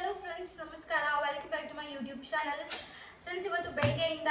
Hello friends ನಮಸ್ಕಾರ welcome back to my YouTube channel since ಇವತ್ತು ಬೆಳಗ್ಗೆಯಿಂದ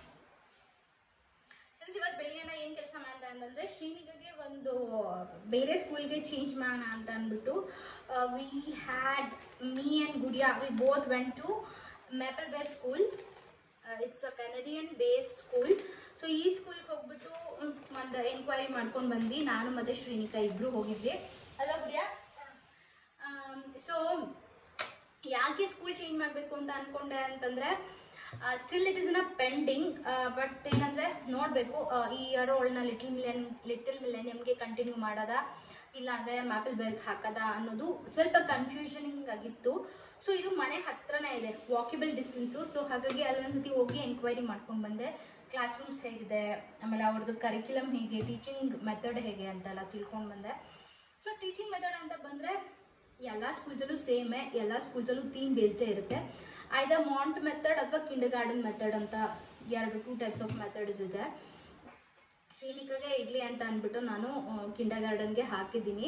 ಸಿನ್ಸ್ ಇವತ್ತು ಬೆಳಗ್ಗೆಯಿಂದ ಏನು ಕೆಲಸ ಮಾಡ್ದೆ ಅಂತಂದರೆ ಶ್ರೀನಿಗೆ ಒಂದು ಬೇರೆ ಸ್ಕೂಲ್ಗೆ ಚೇಂಜ್ ಮಾಡೋಣ ಅಂತ ಅಂದ್ಬಿಟ್ಟು we had me and Gudiya we both went to Maple Bear school it's a Canadian base school so ಈ ಸ್ಕೂಲ್ಗೆ ಹೋಗ್ಬಿಟ್ಟು ಮ್, ಒಂದು ಎಂಕ್ವೈರಿ ಮಾಡ್ಕೊಂಡು ಬಂದ್ವಿ ನಾನು ಮತ್ತು ಶ್ರೀನಿಕಾ ಇಬ್ಬರು ಹೋಗಿದ್ವಿ ಅಲ್ವಾ ಗುಡಿಯಾ ಸೊ ಯಾಕೆ ಸ್ಕೂಲ್ ಚೇಂಜ್ ಮಾಡಬೇಕು ಅಂತ ಅನ್ಕೊಂಡೆ ಅಂತಂದ್ರೆ still it is in a pending but ಏನಂದ್ರೆ ನೋಡಬೇಕು ಈ ಇಯರ್ ಒಳನ ಲಿಟಲ್ ಮಿಲಿಯನ್ ಲಿಟಲ್ ಮಿಲೇನಿಯಮ್ಗೆ ಕಂಟಿನ್ಯೂ ಮಾಡೋದ ಇಲ್ಲ ಅಂದರೆ ಮ್ಯಾಪಲ್ ಬೆರ್ಗ್ ಹಾಕದ ಅನ್ನೋದು ಸ್ವಲ್ಪ ಕನ್ಫ್ಯೂಷನಿಂಗ್ ಆಗಿತ್ತು ಸೊ ಇದು ಮನೆ ಹತ್ರನೇ ಇದೆ ವಾಕಿಬಲ್ ಡಿಸ್ಟೆನ್ಸು ಸೊ ಹಾಗಾಗಿ ಅಲ್ಲೊಂದ್ಸತಿ ಹೋಗಿ ಎಂಕ್ವೈರಿ ಮಾಡ್ಕೊಂಡು ಬಂದೆ ಕ್ಲಾಸ್ ರೂಮ್ಸ್ ಹೇಗಿದೆ ಆಮೇಲೆ ಅವ್ರದ್ದು ಕರಿಕ್ಯುಲಮ್ ಹೇಗೆ ಟೀಚಿಂಗ್ ಮೆಥಡ್ ಹೇಗೆ ಅಂತೆಲ್ಲ ತಿಳ್ಕೊಂಡು ಬಂದೆ ಸೊ ಟೀಚಿಂಗ್ ಮೆಥಡ್ ಅಂತ ಬಂದರೆ ಎಲ್ಲ ಸ್ಕೂಲ್ಸಲ್ಲೂ ಸೇಮೇ ಎಲ್ಲ ಸ್ಕೂಲ್ಸಲ್ಲೂ ಥೀಮ್ ಬೇಸ್ಡೇ ಇರುತ್ತೆ ಐದರ್ ಮಾಂಟ್ ಮೆಥಡ್ ಅಥವಾ ಕಿಂಡರ್ ಗಾರ್ಡನ್ ಮೆಥಡ್ ಅಂತ ಎರಡು ಟೂ ಟೈಪ್ಸ್ ಆಫ್ ಮೆಥಡ್ಸ್ ಇದೆ ಕ್ಲಿನಿಕ್ಗೆ ಇಡ್ಲಿ ಅಂತ ಅಂದ್ಬಿಟ್ಟು ನಾನು ಕಿಂಡರ್ ಗಾರ್ಡನ್ಗೆ ಹಾಕಿದ್ದೀನಿ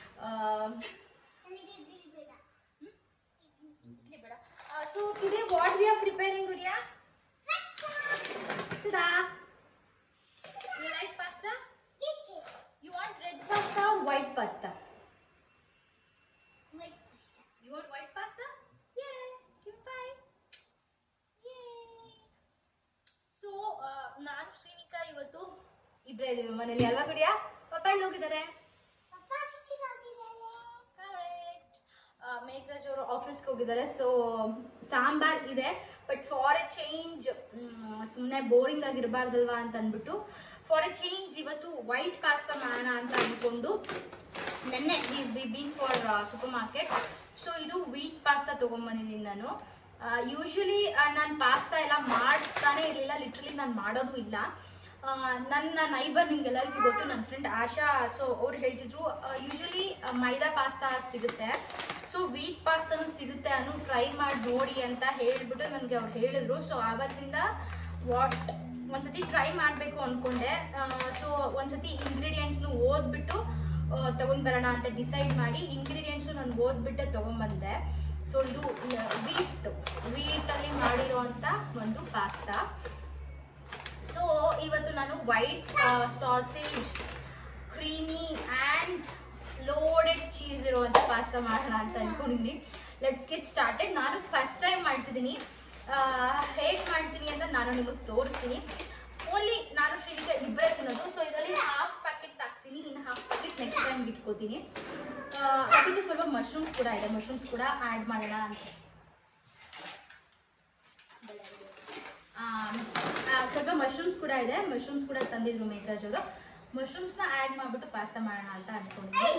so today what we are preparing Gudiya Ta-da! You like pasta? You want red pasta or white pasta? You want white pasta? Yeah, give five. Yay! So ನಾನು ಶ್ರೀನಿಕಾ ಇವತ್ತು ಇಬ್ಬರೇ ಇದ್ದೀವಿ ಮನೇಲಿ ಅಲ್ವಾ ಗುಡಿಯಾ ಪಪ್ಪ ಎಲ್ಲಿ ಹೋಗಿದ್ದಾರೆ ಕರೆಕ್ಟ್ ಮೇಘರಾಜ್ ಅವರು ಆಫೀಸ್ಗೆ ಹೋಗಿದ್ದಾರೆ ಸೊ ಸಾಂಬಾರ್ ಇದೆ ಬಟ್ ಫಾರ್ ಎ ಚೇಂಜ್ ಸುಮ್ಮನೆ ಬೋರಿಂಗ್ ಆಗಿರಬಾರ್ದಲ್ವಾ ಅಂತ ಅಂದ್ಬಿಟ್ಟು ಫಾರ್ ಎ ಚೇಂಜ್ ಇವತ್ತು ವೈಟ್ ಪಾಸ್ತಾ ಮಾಡೋಣ ಅಂತ ಅಂದ್ಕೊಂಡು ನೆನ್ನೆ we been for supermarket so ಇದು ವೀಟ್ ಪಾಸ್ತಾ ತೊಗೊಂಬಂದಿದ್ದೀನಿ ನಾನು ಯೂಶ್ವಲಿ ನಾನು ಪಾಸ್ತಾ ಎಲ್ಲ ಮಾಡ್ತಾನೆ ಇರಲಿಲ್ಲ ಲಿಟ್ರಲಿ ನಾನು ಮಾಡೋದು ಇಲ್ಲ ಆ, ನನ್ನ ನೈಬರ್ ನಿಮ್ಗೆಲ್ಲರಿಗೂ ಗೊತ್ತು ನನ್ನ ಫ್ರೆಂಡ್ ಆಶಾ ಸೊ ಅವ್ರು ಹೇಳ್ತಿದ್ರು ಯೂಶಲಿ ಮೈದಾ ಪಾಸ್ತಾ ಸಿಗುತ್ತೆ ಸೊ ವೀಟ್ ಪಾಸ್ತಾನು ಸಿಗುತ್ತೆ ಅನ್ನು ಟ್ರೈ ಮಾಡಿ ನೋಡಿ ಅಂತ ಹೇಳ್ಬಿಟ್ಟು ನನಗೆ ಅವ್ರು ಹೇಳಿದ್ರು ಸೊ ಆವತ್ತಿಂದ ವಾಟ್ ಒಂದ್ಸತಿ ಟ್ರೈ ಮಾಡಬೇಕು ಅಂದ್ಕೊಂಡೆ ಸೊ ಒಂದ್ಸತಿ ಇಂಗ್ರೀಡಿಯೆಂಟ್ಸ್ನು ಓದ್ಬಿಟ್ಟು ತೊಗೊಂಡು ಬರೋಣ ಅಂತ ಡಿಸೈಡ್ ಮಾಡಿ ಇಂಗ್ರೀಡಿಯೆಂಟ್ಸು ನಾನು ಓದ್ಬಿಟ್ಟೆ ತೊಗೊಂಬಂದೆ ಸೊ ಇದು ವೀಟ್ ವೀಟಲ್ಲಿ ಮಾಡಿರೋವಂಥ ಒಂದು ಪಾಸ್ತಾ ಸೊ ಇವತ್ತು ನಾನು white sausage creamy and loaded cheese ಇರುವಂಥ ಪಾಸ್ತಾ ಮಾಡೋಣ ಅಂತ ಅಂದ್ಕೊಂಡಿದ್ದೀನಿ ಲೆಟ್ಸ್ ಗೆಟ್ ಸ್ಟಾರ್ಟೆಡ್ ನಾನು ಫಸ್ಟ್ ಟೈಮ್ ಮಾಡ್ತಿದ್ದೀನಿ ಹೇಗೆ ಮಾಡ್ತೀನಿ ಅಂತ ನಾನು ನಿಮಗೆ ತೋರಿಸ್ತೀನಿ ಓನ್ಲಿ ನಾನು ಶ್ರೀನಿಕ ಇಬ್ಬರೇ ತಿನ್ನೋದು ಸೊ ಇದರಲ್ಲಿ ಹಾಫ್ ಪ್ಯಾಕೆಟ್ ಹಾಕ್ತೀನಿ ಇನ್ನು ಹಾಫ್ ಪ್ಯಾಕೆಟ್ ನೆಕ್ಸ್ಟ್ ಟೈಮ್ ಇಟ್ಕೋತೀನಿ ಆ, ಅದಕ್ಕೆ ಸ್ವಲ್ಪ ಮಶ್ರೂಮ್ಸ್ ಕೂಡ ಇದೆ ಮಶ್ರೂಮ್ಸ್ ಕೂಡ ಆ್ಯಡ್ ಮಾಡೋಣ ಅಂತ ಆ, ಆ, ಸ್ವಲ್ಪ ಮಶ್ರೂಮ್ಸ್ ಕೂಡ ಇದೆ ಮಶ್ರೂಮ್ಸ್ ಕೂಡ ತಂದಿದ್ರು ಮೇಘರಾಜ್ ಅವರು ಮಶ್ರೂಮ್ಸ್ನ ಆ್ಯಡ್ ಮಾಡಿಬಿಟ್ಟು ಪಾಸ್ತಾ ಮಾಡೋಣ ಅಂತ ಅನ್ಕೊಂಡಿದ್ದೀನಿ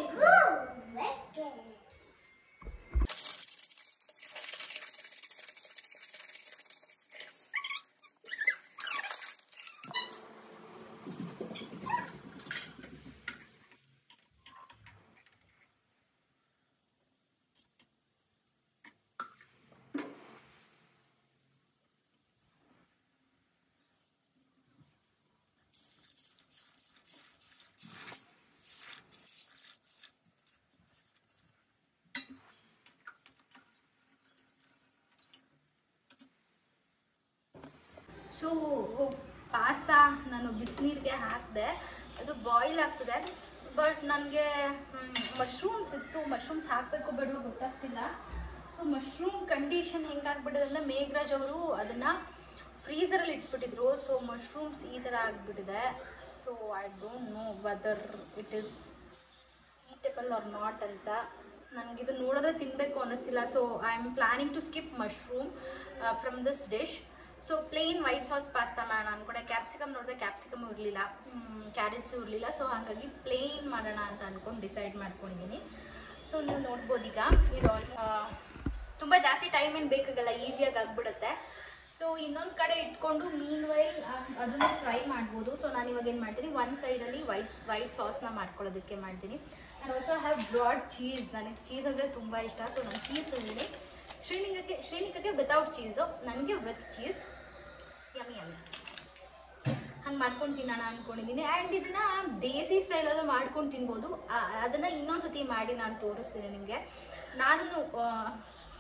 ಸೊ ಪಾಸ್ತಾ ನಾನು ಬಿಸಿನೀರಿಗೆ ಹಾಕಿದೆ ಅದು ಬಾಯ್ಲ್ ಆಗ್ತದೆ ಬಟ್ ನನಗೆ ಮಶ್ರೂಮ್ಸ್ ಇತ್ತು ಮಶ್ರೂಮ್ಸ್ ಹಾಕಬೇಕು ಬೇಡವೋ ಗೊತ್ತಾಗ್ತಿಲ್ಲ ಸೊ ಮಶ್ರೂಮ್ ಕಂಡೀಷನ್ ಹೆಂಗಾಗ್ಬಿಟ್ಟಿದೆ ಅಂದರೆ ಮೇಘರಾಜ್ ಅವರು ಅದನ್ನು ಫ್ರೀಸರಲ್ಲಿ ಇಟ್ಬಿಟ್ಟಿದ್ರು ಸೊ ಮಶ್ರೂಮ್ಸ್ ಈ ಥರ ಆಗಿಬಿಟ್ಟಿದೆ so I don't know whether it is eatable or not ಅಂತ ನನಗೆ ಇದು ನೋಡಿದ್ರೆ ತಿನ್ನಬೇಕು ಅನ್ನಿಸ್ತಿಲ್ಲ so I am planning to skip mushroom from this dish so plain white sauce pasta ಮಾಡೋಣ ಅಂದ್ಕೊಂಡೆ ಕ್ಯಾಪ್ಸಿಕಮ್ ನೋಡಿದ್ರೆ ಕ್ಯಾಪ್ಸಿಕಮ್ ಇರಲಿಲ್ಲ ಕ್ಯಾರೆಟ್ಸು ಇರಲಿಲ್ಲ ಸೊ ಹಾಗಾಗಿ ಪ್ಲೇನ್ ಮಾಡೋಣ ಅಂತ ಅಂದ್ಕೊಂಡು ಡಿಸೈಡ್ ಮಾಡ್ಕೊಂಡಿದ್ದೀನಿ ಸೊ ನೀವು ನೋಡ್ಬೋದು ಈಗ ಇದು ತುಂಬ ಜಾಸ್ತಿ ಟೈಮ್ ಏನು ಬೇಕಾಗಲ್ಲ ಈಸಿಯಾಗಿ ಆಗ್ಬಿಡುತ್ತೆ ಸೊ ಇನ್ನೊಂದು ಕಡೆ ಇಟ್ಕೊಂಡು ಮೀನ್ ವೈಲ್ ಅದನ್ನು ಫ್ರೈ ಮಾಡ್ಬೋದು ಸೊ ನಾನು ಇವಾಗ ಏನು ಮಾಡ್ತೀನಿ ಒಂದು ಸೈಡಲ್ಲಿ ವೈಟ್ ವೈಟ್ ಸಾಸ್ನ ಮಾಡ್ಕೊಳ್ಳೋದಕ್ಕೆ ಮಾಡ್ತೀನಿ ನಾನು ಆಲ್ಸೋ ಹ್ಯಾವ್ ಬ್ರಾಡ್ ಚೀಸ್ ನನಗೆ ಚೀಸ್ ಅಂದರೆ ತುಂಬ ಇಷ್ಟ ಸೊ ನಾನು ಚೀಸ್ ತಂದಿದ್ದೀನಿ ಶ್ರೀನಿಕಕ್ಕೆ ಶ್ರೀನಿಕಕ್ಕೆ ವಿತೌಟ್ ಚೀಸು ನನಗೆ ವಿತ್ ಚೀಸ್ ಯಮ್ಮಿ ಯಮ್ಮಿ ಹಂಗೆ ಮಾಡ್ಕೊಂಡು ತಿನ್ನೋಣ ಅಂದ್ಕೊಂಡಿದ್ದೀನಿ ಆ್ಯಂಡ್ ಇದನ್ನ ದೇಸಿ ಸ್ಟೈಲಲ್ಲೂ ಮಾಡ್ಕೊಂಡು ತಿನ್ಬೋದು ಆ- ಅದನ್ನ ಇನ್ನೊಂದು ಸತಿ ಮಾಡಿ ನಾನು ತೋರಿಸ್ತೀನಿ ನಿಮಗೆ ನಾನು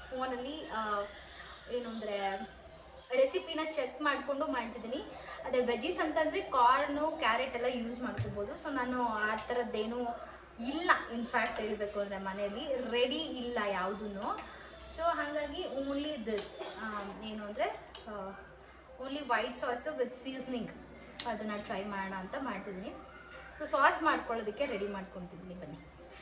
ಫೋನಲ್ಲಿ ಏನು ಅಂದರೆ ರೆಸಿಪಿನ ಚೆಕ್ ಮಾಡಿಕೊಂಡು ಮಾಡ್ತಿದ್ದೀನಿ ಅದೇ ವೆಜೀಸ್ ಅಂತಂದರೆ ಕಾರ್ನು ಕ್ಯಾರೆಟ್ ಎಲ್ಲ ಯೂಸ್ ಮಾಡ್ಕೋಬೋದು ಸೊ ನಾನು ಆ ಥರದ್ದೇನು ಇಲ್ಲ ಇನ್ಫ್ಯಾಕ್ಟ್ ಹೇಳಬೇಕು ಅಂದರೆ ಮನೆಯಲ್ಲಿ ರೆಡಿ ಇಲ್ಲ ಯಾವುದೂ ಸೊ ಹಾಗಾಗಿ ಓನ್ಲಿ ದಿಸ್ ಏನು ಅಂದರೆ only white sauce with seasoning ಅದನ್ನು ಟ್ರೈ ಮಾಡೋಣ ಅಂತ ಮಾಡ್ತಿದ್ದೀನಿ ಸೊ ಸಾಸ್ ಮಾಡ್ಕೊಳ್ಳೋದಕ್ಕೆ ರೆಡಿ ಮಾಡ್ಕೊತಿದ್ದೀನಿ ಬನ್ನಿ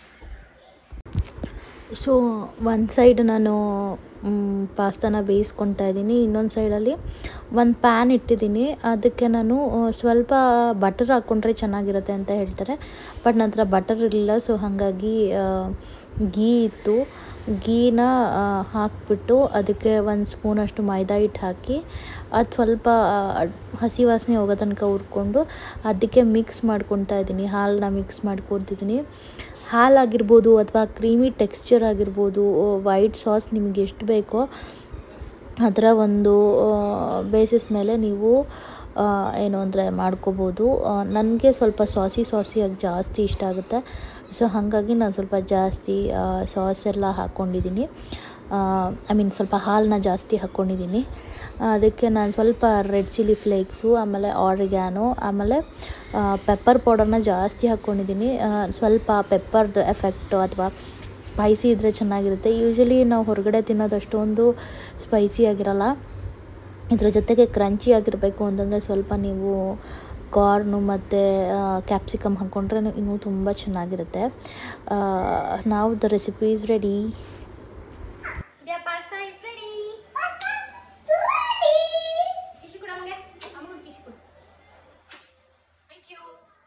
ಸೊ ಒಂದು ಸೈಡ್ ನಾನು ಮ್, ಪಾಸ್ತಾನ ಬೇಯಿಸ್ಕೊತಾ ಇದ್ದೀನಿ ಇನ್ನೊಂದು ಸೈಡಲ್ಲಿ ಒಂದು ಪ್ಯಾನ್ ಇಟ್ಟಿದ್ದೀನಿ ಅದಕ್ಕೆ ನಾನು ಆ, ಸ್ವಲ್ಪ ಬಟರ್ ಹಾಕ್ಕೊಂಡ್ರೆ ಚೆನ್ನಾಗಿರುತ್ತೆ ಅಂತ ಹೇಳ್ತಾರೆ ಬಟ್ ನನ್ನ ಹತ್ರ ಬಟರ್ ಇರಲಿಲ್ಲ ಸೊ ಹಾಗಾಗಿ ಆ, ಗೀ ಇತ್ತು ಗೀನ ಆ, ಹಾಕ್ಬಿಟ್ಟು ಅದಕ್ಕೆ ಒಂದು ಸ್ಪೂನಷ್ಟು ಮೈದಾ ಹಿಟ್ಟು ಹಾಕಿ ಅದು ಸ್ವಲ್ಪ ಆ, ಹಸಿ ವಾಸನೆ ಹೋಗೋ ತನಕ ಹುರ್ಕೊಂಡು ಅದಕ್ಕೆ ಮಿಕ್ಸ್ ಮಾಡ್ಕೊತಾ ಇದ್ದೀನಿ ಹಾಲನ್ನ ಮಿಕ್ಸ್ ಮಾಡ್ಕೊತಿದ್ದೀನಿ ಹಾಲಾಗಿರ್ಬೋದು ಅಥವಾ ಕ್ರೀಮಿ ಟೆಕ್ಸ್ಚರ್ ಆಗಿರ್ಬೋದು ವೈಟ್ ಸಾಸ್ ನಿಮಗೆ ಎಷ್ಟು ಬೇಕೋ ಅದರ ಒಂದು ಬೇಸಿಸ್ ಮೇಲೆ ನೀವು ಆ, ಏನು ಅಂದರೆ ಮಾಡ್ಕೋಬೋದು ನನಗೆ ಸ್ವಲ್ಪ ಸಾಸಿ ಸಾಸಿಯಾಗಿ ಜಾಸ್ತಿ ಇಷ್ಟ ಆಗುತ್ತೆ ಸೊ ಹಾಗಾಗಿ ನಾನು ಸ್ವಲ್ಪ ಜಾಸ್ತಿ ಸಾಸ್ ಎಲ್ಲ ಹಾಕ್ಕೊಂಡಿದ್ದೀನಿ ಐ ಮೀನ್ ಸ್ವಲ್ಪ ಹಾಲನ್ನ ಜಾಸ್ತಿ ಹಾಕ್ಕೊಂಡಿದ್ದೀನಿ ಅದಕ್ಕೆ ನಾನು ಸ್ವಲ್ಪ ರೆಡ್ ಚಿಲ್ಲಿ ಫ್ಲೇಕ್ಸು ಆಮೇಲೆ ಆರಿಗ್ಯಾನೋ ಆಮೇಲೆ ಪೆಪ್ಪರ್ ಪೌಡರ್ನ ಜಾಸ್ತಿ ಹಾಕ್ಕೊಂಡಿದ್ದೀನಿ ಆ, ಸ್ವಲ್ಪ ಪೆಪ್ಪರ್ದು ಎಫೆಕ್ಟು ಅಥವಾ ಸ್ಪೈಸಿ ಇದ್ದರೆ ಚೆನ್ನಾಗಿರುತ್ತೆ ಯೂಶ್ವಲಿ ನಾವು ಹೊರಗಡೆ ತಿನ್ನೋದು ಅಷ್ಟೊಂದು ಸ್ಪೈಸಿ ಆಗಿರಲ್ಲ ಇದ್ರ ಜೊತೆಗೆ ಕ್ರಂಚಿ ಆಗಿರಬೇಕು ಅಂತಂದರೆ ಸ್ವಲ್ಪ ನೀವು ಕಾರ್ನು ಮತ್ತು ಕ್ಯಾಪ್ಸಿಕಮ್ ಹಾಕ್ಕೊಂಡ್ರೆ ಇನ್ನೂ ತುಂಬ ಚೆನ್ನಾಗಿರುತ್ತೆ ನಾವು the recipe is ready Their pasta is ready. ಕಿಶಿ ಕೊಡು ಅಮ್ಮಗೆ ಅಮ್ಮಗೊಂದು ಕಿಶಿ ಕೊಡು thank you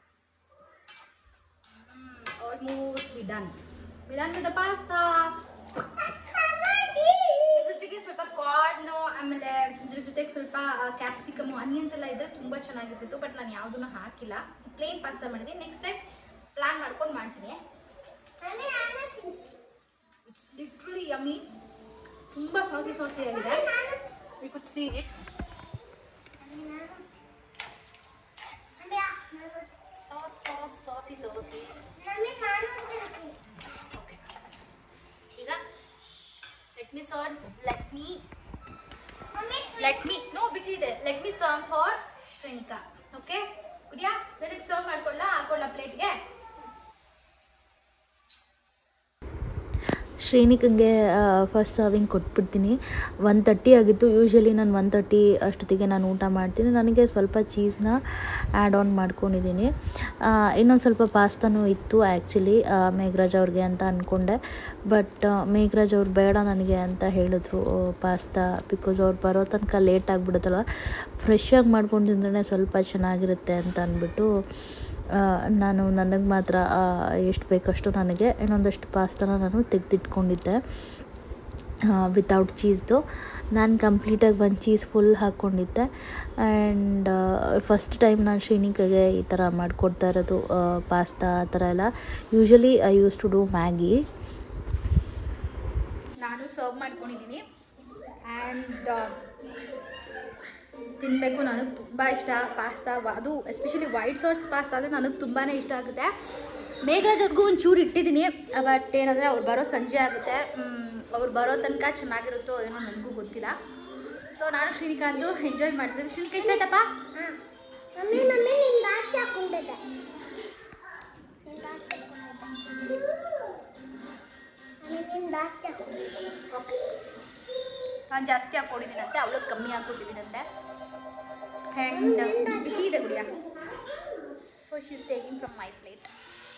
almost we done we done with the pasta ಇದ್ರ ಜೊತೆಗೆ ಸ್ವಲ್ಪ ಕಾರ್ನು ಆಮೇಲೆ ಇದ್ರ ಜೊತೆಗೆ ಸ್ವಲ್ಪ ಕ್ಯಾಪ್ಸಿಕಮ್ ಅನಿಯನ್ಸ್ ಎಲ್ಲ ಇದ್ರೆ ತುಂಬಾ ಚೆನ್ನಾಗಿರ್ತಿತ್ತು ಬಟ್ ನಾನು ಯಾವುದನ್ನು ಹಾಕಿಲ್ಲ ಪ್ಲೇನ್ ಪಾಸ್ತಾ ಮಾಡಿದ್ದೀನಿ ನೆಕ್ಸ್ಟ್ ಟೈಮ್ ಪ್ಲಾನ್ ಮಾಡ್ಕೊಂಡು ಮಾಡ್ತೀನಿ ಲಿಟ್ರಲಿ ಯಮ್ಮಿ ತುಂಬ ಸಾಸಿ ಸಾಸಿ ಆಗಿದೆ we could see it sauce sauce saucy saucy okay ಈಗ let me serve let me let me no ಬಿಸಿ ಇದೆ let me serve for Shrenika okay Gudiya ನನಗೆ serve ಮಾಡ್ಕೊಳ್ಳ ಹಾಕೊಳ್ಳ ಪ್ಲೇಟ್ಗೆ ಶ್ರೀನಿಕಂಗೆ ಫಸ್ಟ್ ಸರ್ವಿಂಗ್ ಕೊಟ್ಬಿಡ್ತೀನಿ ಒನ್ ತರ್ಟಿ ಆಗಿತ್ತು ಯೂಶ್ವಲಿ ನಾನು ಒನ್ ತರ್ಟಿ ಅಷ್ಟೊತ್ತಿಗೆ ನಾನು ಊಟ ಮಾಡ್ತೀನಿ ನನಗೆ ಸ್ವಲ್ಪ ಚೀಸ್ನ ಆ್ಯಡ್ ಆನ್ ಮಾಡ್ಕೊಂಡಿದ್ದೀನಿ ಇನ್ನೊಂದು ಸ್ವಲ್ಪ ಪಾಸ್ತಾನೂ ಇತ್ತು ಆ್ಯಕ್ಚುಲಿ ಮೇಘರಾಜ್ ಅವ್ರಿಗೆ ಅಂತ ಅಂದ್ಕೊಂಡೆ ಬಟ್ ಮೇಘರಾಜ್ ಅವ್ರು ಬೇಡ ನನಗೆ ಅಂತ ಹೇಳಿದ್ರು ಪಾಸ್ತಾ ಬಿಕಾಸ್ ಅವ್ರು ಬರೋ ತನಕ ಲೇಟ್ ಆಗಿಬಿಡುತ್ತಲ್ವ ಫ್ರೆಶ್ ಆಗಿ ಮಾಡ್ಕೊಂಡು ತಿಂದ್ರೆ ಸ್ವಲ್ಪ ಚೆನ್ನಾಗಿರುತ್ತೆ ಅಂತ ಅಂದ್ಬಿಟ್ಟು ಆ, ನಾನು ನನಗೆ ಮಾತ್ರ ಎಷ್ಟು ಬೇಕಷ್ಟು ನನಗೆ ಇನ್ನೊಂದಷ್ಟು ಪಾಸ್ತಾನ ನಾನು ತೆಗೆದಿಟ್ಕೊಂಡಿದ್ದೆ ವಿತೌಟ್ ಚೀಸ್ದು ನಾನು ಕಂಪ್ಲೀಟಾಗಿ ಒಂದು ಚೀಸ್ ಫುಲ್ ಹಾಕ್ಕೊಂಡಿದ್ದೆ ಆ್ಯಂಡ್ ಫಸ್ಟ್ ಟೈಮ್ ನಾನು ಶ್ರೀನಿಕಾಗೆ ಈ ಥರ ಮಾಡಿಕೊಡ್ತಾ ಇರೋದು ಪಾಸ್ತಾ ಆ ಥರ ಎಲ್ಲ usually I used to do Maggi ನಾನು ಸರ್ವ್ ಮಾಡ್ಕೊಂಡಿದ್ದೀನಿ ಆ್ಯಂಡ್ ತಿನ್ನಬೇಕು ನನಗೆ ತುಂಬ ಇಷ್ಟ ಪಾಸ್ತಾ ಅದು ಎಸ್ಪೆಷಲಿ ವೈಟ್ ಸಾಸ್ ಪಾಸ್ತಾ ಅಂದರೆ ನನಗೆ ತುಂಬಾ ಇಷ್ಟ ಆಗುತ್ತೆ ಮೇಘರಾಜ್ ಅವ್ರಿಗೂ ಒಂದು ಚೂರು ಇಟ್ಟಿದ್ದೀನಿ ಬಟ್ ಏನಂದರೆ ಅವ್ರು ಬರೋ ಸಂಜೆ ಆಗುತ್ತೆ ಅವ್ರು ಬರೋ ತನಕ ಚೆನ್ನಾಗಿರುತ್ತೋ ಏನೋ ನನಗೂ ಗೊತ್ತಿಲ್ಲ ಸೊ ನಾನು ಶ್ರೀನಿಕಾಂತು ಎಂಜಾಯ್ ಮಾಡ್ತಿದ್ದೆ ಶ್ರೀನಿಕಾ ಇಷ್ಟ ಆಯ್ತಪ್ಪ ಮಮ್ಮಿ ಮಮ್ಮಿ ನಿನ್ ಜಾಸ್ತಿ ಹಾಕೊಂಡಿದ್ದೆ ನಿನ್ ಜಾಸ್ತಿ ಹಾಕೊಂಡಿದ್ದೆ ಮಮ್ಮಿ ನಿನ್ ಜಾಸ್ತಿ ಹಾಕೊಂಡಿದ್ದೆ ಓಕೆ ನಾನು ಜಾಸ್ತಿ ಹಾಕ್ಕೊಂಡಿದ್ದೀನಂತೆ ಅವಳಿಗೆ ಕಮ್ಮಿ ಹಾಕ್ಕೊಟ್ಟಿದ್ದೀನಂತೆ ಆ್ಯಂಡ್ ಬಿಸಿ ಇದೆ Gudiya so she is taking from my plate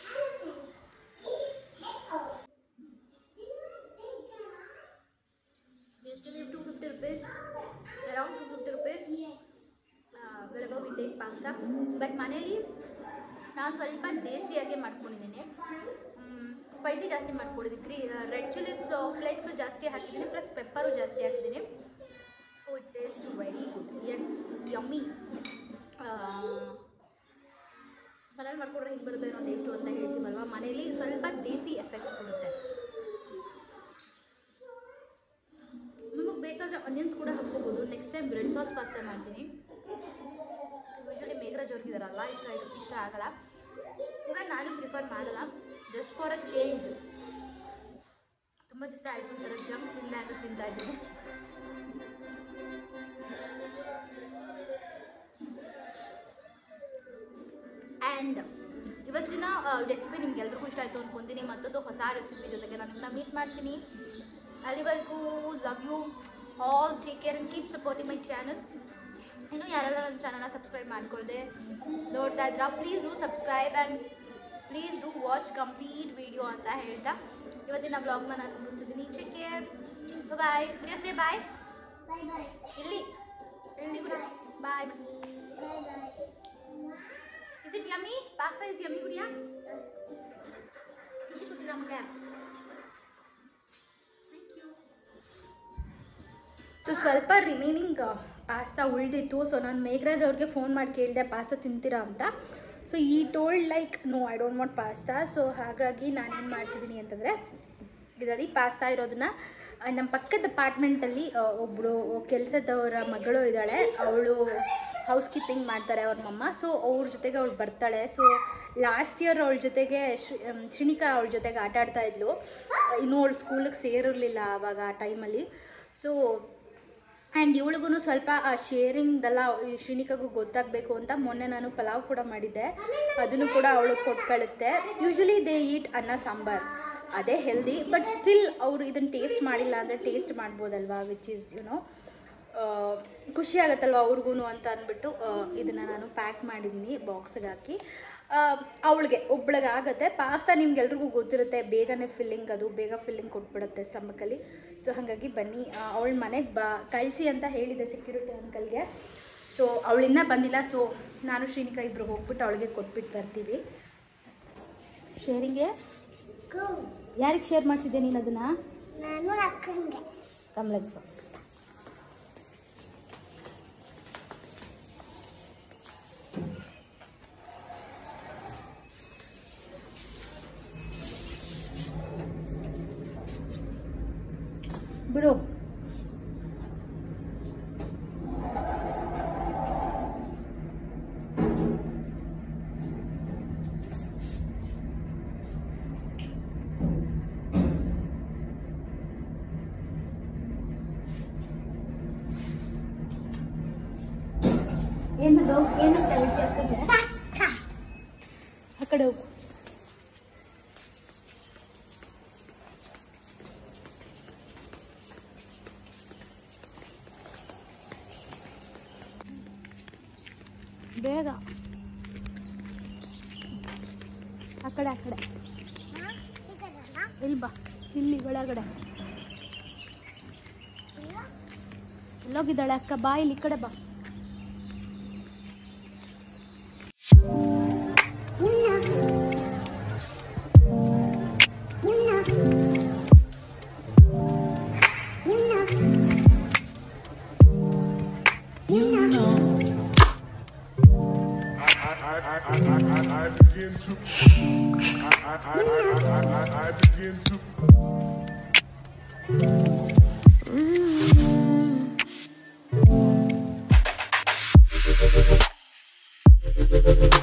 used to give 250 rupees around 250 rupees uh, wherever we take pasta but ಮನೇಲಿ ನಾನು ಸ್ವಲ್ಪ ದೇಸಿಯಾಗೆ ಮಾಡ್ಕೊಂಡಿದ್ದೀನಿ ಸ್ಪೈಸಿ ಜಾಸ್ತಿ ಮಾಡ್ಕೊಂಡಿದ್ದೀನಿ ಗ್ರೀ ರೆಡ್ ಚಿಲ್ಲೀಸ್ ಫ್ಲೇಕ್ಸು ಜಾಸ್ತಿ ಹಾಕಿದ್ದೀನಿ ಪ್ಲಸ್ ಪೆಪ್ಪರು ಜಾಸ್ತಿ ಹಾಕಿದ್ದೀನಿ so it taste very good and yummy ಮನೇಲಿ ಮಾಡ್ಕೊಂಡ್ರೆ ಹಿಂಗೆ ಬರುತ್ತೆ ಏನೋ ಟೇಸ್ಟು ಅಂತ ಹೇಳ್ತೀವಲ್ವ ಮನೇಲಿ ಸ್ವಲ್ಪ ದೇಸಿ ಎಫೆಕ್ಟ್ ಕೊಡುತ್ತೆ ನಿಮಗೆ ಬೇಕಾದರೆ ಆನಿಯನ್ಸ್ ಕೂಡ ಹಾಕ್ಕೋಬೋದು next time bread sauce pasta ಮಾಡ್ತೀನಿ ಯೂಶ್ವಲಿ ಮೇಘರಾಜ್ ಅವ್ರಿಗಿದಾರಲ್ಲ ಇಷ್ಟ ಆಯ್ತು ಇಷ್ಟ ಆಗಲ್ಲ ಈಗ ನಾನು ಪ್ರಿಫರ್ ಮಾಡಲ್ಲ ಜಸ್ಟ್ ಫಾರ್ ಅ ಚೇಂಜ್ ತುಂಬ ದಿವಸ ಆಯಿತು ಈ ಥರ ಜಂಕ್ ತಿಂದ ಅಂತ ತಿಂತಾ ಇದ್ದೀನಿ ಆ್ಯಂಡ್ ಇವತ್ತಿನ ರೆಸಿಪಿ ನಿಮ್ಗೆಲ್ರಿಗೂ ಇಷ್ಟ ಆಯಿತು ಅನ್ಕೊಂತೀನಿ ಮತ್ತೊಂದು ಹೊಸ ರೆಸಿಪಿ ಜೊತೆಗೆ ನಾನು ನಿಮ್ಮನ್ನ ಮೀಟ್ ಮಾಡ್ತೀನಿ ಅಲ್ಲಿವರೆಗೂ love you all take care and keep supporting my channel ಇನ್ನು ಯಾರೆಲ್ಲ ನನ್ನ ಚಾನಲ್ನ ಸಬ್ಸ್ಕ್ರೈಬ್ ಮಾಡ್ಕೊಳ್ದೆ ನೋಡ್ತಾ ಇದ್ದೀರಾ please do subscribe and please do watch complete video ಅಂತ ಹೇಳ್ತಾ ಇವತ್ತಿನ ಬ್ಲಾಗ್ನ ನಾನು ಮುಗಿಸ್ತಿದ್ದೀನಿ ಟೇಕ್ ಕೇರ್ ಬಾಯ್ ಸೇ ಬಾಯ್ ಬಾಯ್ ಬಾಯ್ ಇಲ್ಲಿ ಇಲ್ಲಿ ಕೂಡ bye bye bye is it yummy pasta is yummy Gudiya ಖುಷಿ ಕೊಟ್ಟಿರ ನಮಗೆ ಥ್ಯಾಂಕ್ ಯು ಸೊ ಸ್ವಲ್ಪ ರಿಮೈನಿಂಗ್ ಪಾಸ್ತಾ ಉಳಿದಿತ್ತು ಸೊ ನಾನು ಮೇಘರಾಜ್ ಅವ್ರಿಗೆ ಫೋನ್ ಮಾಡಿ ಕೇಳಿದೆ ಪಾಸ್ತಾ ತಿಂತೀರಾ ಅಂತ so he told like no I don't want pasta so ಹಾಗಾಗಿ ನಾನೇನು ಮಾಡ್ತಿದ್ದೀನಿ ಅಂತಂದರೆ ಇದರಲ್ಲಿ ಪಾಸ್ತಾ ಇರೋದನ್ನ ಆ, ನಮ್ಮ ಪಕ್ಕದ ಅಪಾರ್ಟ್ಮೆಂಟಲ್ಲಿ ಒಬ್ಬಳು ಕೆಲಸದವರ ಮಗಳು ಇದ್ದಾಳೆ ಅವಳು ಹೌಸ್ ಕೀಪಿಂಗ್ ಮಾಡ್ತಾರೆ ಅವ್ರ ಮಮ್ಮ ಸೊ ಅವ್ರ ಜೊತೆಗೆ ಅವಳು ಬರ್ತಾಳೆ ಸೊ ಲಾಸ್ಟ್ ಇಯರ್ ಅವಳ ಜೊತೆಗೆ ಶ್ರಿ- ಮ್, ಶ್ರೀನಿಕಾ ಅವಳ ಜೊತೆಗೆ ಆಟ ಆಡ್ತಾ ಇದ್ಲು ಇನ್ನೂ ಅವಳು ಸ್ಕೂಲಿಗೆ ಸೇರಿರಲಿಲ್ಲ ಆವಾಗ ಆ ಟೈಮಲ್ಲಿ ಸೊ ಆ್ಯಂಡ್ ಇವಳಿಗೂ ಸ್ವಲ್ಪ ಆ ಶೇರಿಂಗ್ದೆಲ್ಲ ಶ್ರೀನಿಕಾಗೂ ಗೊತ್ತಾಗಬೇಕು ಅಂತ ಮೊನ್ನೆ ನಾನು ಪಲಾವ್ ಕೂಡ ಮಾಡಿದ್ದೆ ಅದನ್ನು ಕೂಡ ಅವಳಿಗೆ ಕೊಟ್ಟು ಕಳಿಸ್ದೆ ಯೂಶ್ವಲಿ ದೇ ಈಟ್ ಅನ್ನ ಸಾಂಬಾರ್ ಅದೇ ಹೆಲ್ದಿ ಬಟ್ ಸ್ಟಿಲ್ ಅವರು ಇದನ್ನು ಟೇಸ್ಟ್ ಮಾಡಿಲ್ಲ ಅಂದರೆ ಟೇಸ್ಟ್ ಮಾಡ್ಬೋದಲ್ವಾ ವಿಚ್ ಈಸ್ ಯುನೋ ಖುಷಿ ಆಗುತ್ತಲ್ವ ಅವ್ರಿಗೂ ಅಂತ ಅಂದ್ಬಿಟ್ಟು ಇದನ್ನು ನಾನು ಪ್ಯಾಕ್ ಮಾಡಿದ್ದೀನಿ ಬಾಕ್ಸಿಗೆ ಹಾಕಿ ಅವಳಿಗೆ ಒಬ್ಳಿಗೆ ಆಗುತ್ತೆ ಪಾಸ್ತಾ ನಿಮ್ಗೆಲ್ರಿಗೂ ಗೊತ್ತಿರುತ್ತೆ ಬೇಗನೆ ಫಿಲ್ಲಿಂಗ್ ಅದು ಬೇಗ ಫಿಲ್ಲಿಂಗ್ ಕೊಟ್ಬಿಡುತ್ತೆ ಸ್ಟಮಕಲ್ಲಿ ಸೊ ಹಾಗಾಗಿ ಬನ್ನಿ ಅವಳ ಮನೆಗೆ ಬಾ ಕಳಿಸಿ ಅಂತ ಹೇಳಿದೆ ಸೆಕ್ಯೂರಿಟಿ ಅಂಕಲ್ಗೆ ಸೊ ಅವಳಿನ್ನ ಬಂದಿಲ್ಲ ಸೊ ನಾನು ಶ್ರೀನಿಕಾ ಇಬ್ಬರು ಹೋಗ್ಬಿಟ್ಟು ಅವಳಿಗೆ ಕೊಟ್ಬಿಟ್ಟು ಬರ್ತೀವಿ ಶೇರಿಂಗೆ ಗೋ ಯಾರಿಗೆ ಶೇರ್ ಮಾಡ್ತಿದ್ದೆ ನೀನು ಅದನ್ನು ನಾನು ಅಕ್ಕಂಗೆ ಕಮಲಜ್ಜ ಬಿಡು ಏನದು ಏನು ಪಾಸ್ತಾ ಆ ಕಡೆ ಹೋಗು ಬೇಗ ಆ ಕಡೆ ಆ ಕಡೆ ಇಲ್ಲಿ ಬಾ ಇಲ್ಲಿ ಒಳಗಡೆ ಎಲ್ಲೋಗಿದ್ದಾಳೆ ಅಕ್ಕ ಬಾ ಇಲ್ಲಿ ಈ ಕಡೆ ಬಾ I, I, I, I, I, I begin to. I, I, I, I, I, I, I begin to.